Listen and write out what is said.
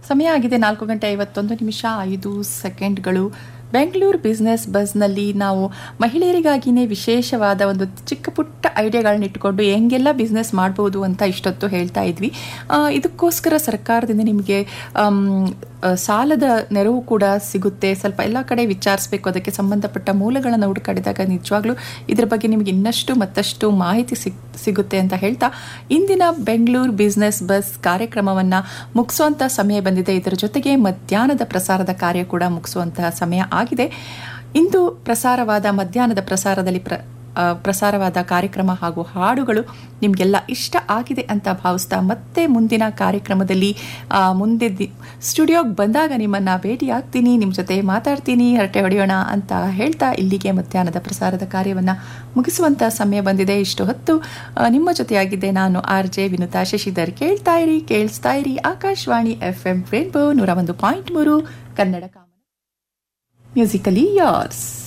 ಸಮಯ ಆಗಿದೆ ನಾಲ್ಕು ಗಂಟೆ ಐವತ್ತೊಂದು ನಿಮಿಷ ಐದು ಸೆಕೆಂಡ್ಗಳು ಬೆಂಗಳೂರು ಬಿಸ್ನೆಸ್ ಬಸ್ನಲ್ಲಿ ನಾವು ಮಹಿಳೆಯರಿಗಾಗಿಯೇ ವಿಶೇಷವಾದ ಒಂದು ಚಿಕ್ಕ ಪುಟ್ಟ ಐಡಿಯಾಗಳನ್ನ ಇಟ್ಕೊಂಡು ಹೆಂಗೆಲ್ಲ ಬಿಸ್ನೆಸ್ ಮಾಡ್ಬೋದು ಅಂತ ಇಷ್ಟೊತ್ತು ಹೇಳ್ತಾ ಇದ್ವಿ ಆ, ಇದಕ್ಕೋಸ್ಕರ ಸರ್ಕಾರದಿಂದ ನಿಮಗೆ ಆಮ್, ಆ, ಸಾಲದ ನೆರವು ಕೂಡ ಸಿಗುತ್ತೆ ಸ್ವಲ್ಪ ಎಲ್ಲ ಕಡೆ ವಿಚಾರಿಸಬೇಕು ಅದಕ್ಕೆ ಸಂಬಂಧಪಟ್ಟ ಮೂಲಗಳನ್ನು ಹುಡುಕಾಡಿದಾಗ ನಿಜವಾಗ್ಲೂ ಇದ್ರ ಬಗ್ಗೆ ನಿಮಗೆ ಇನ್ನಷ್ಟು ಮತ್ತಷ್ಟು ಮಾಹಿತಿ ಸಿಗ್ ಸಿಗುತ್ತೆ ಅಂತ ಹೇಳ್ತಾ ಇಂದಿನ ಬೆಂಗಳೂರು ಬಿಸ್ನೆಸ್ ಬಸ್ ಕಾರ್ಯಕ್ರಮವನ್ನು ಮುಗಿಸುವಂಥ ಸಮಯ ಬಂದಿದೆ ಇದರ ಜೊತೆಗೆ ಮಧ್ಯಾಹ್ನದ ಪ್ರಸಾರದ ಕಾರ್ಯ ಕೂಡ ಮುಗಿಸುವಂತಹ ಸಮಯ ಆಗಿದೆ ಇಂದು ಪ್ರಸಾರವಾದ ಮಧ್ಯಾಹ್ನದ ಪ್ರಸಾರದಲ್ಲಿ ಪ್ರ ಆ, ಪ್ರಸಾರವಾದ ಕಾರ್ಯಕ್ರಮ ಹಾಗೂ ಹಾಡುಗಳು ನಿಮಗೆಲ್ಲ ಇಷ್ಟ ಆಗಿದೆ ಅಂತ ಭಾವಿಸ್ತಾ ಮತ್ತೆ ಮುಂದಿನ ಕಾರ್ಯಕ್ರಮದಲ್ಲಿ ಆ, ಮುಂದೆ ದಿ ಸ್ಟುಡಿಯೋಗೆ ಬಂದಾಗ ನಿಮ್ಮನ್ನು ಭೇಟಿ ಆಗ್ತೀನಿ ನಿಮ್ಮ ಜೊತೆ ಮಾತಾಡ್ತೀನಿ ಹರಟೆ ಹೊಡೆಯೋಣ ಅಂತ ಹೇಳ್ತಾ ಇಲ್ಲಿಗೆ ಮಧ್ಯಾಹ್ನದ ಪ್ರಸಾರದ ಕಾರ್ಯವನ್ನು ಮುಗಿಸುವಂಥ ಸಮಯ ಬಂದಿದೆ ಇಷ್ಟು ಹೊತ್ತು ಆ, ನಿಮ್ಮ ಜೊತೆಯಾಗಿದ್ದೆ ನಾನು ಆರ್ ಜೆ ವಿನುತಾ ಶಶಿಧರ್ ಕೇಳ್ತಾ ಇರಿ ಕೇಳಿಸ್ತಾ ಇರಿ ಆಕಾಶವಾಣಿ ಎಫ್ ಎಂ ರೇನ್ಬೋ ನೂರ ಒಂದು ಪಾಯಿಂಟ್ ಮೂರು ಕನ್ನಡ ಕಾಮನ ಮ್ಯೂಸಿಕಲಿ ಯಾರ್ಸ್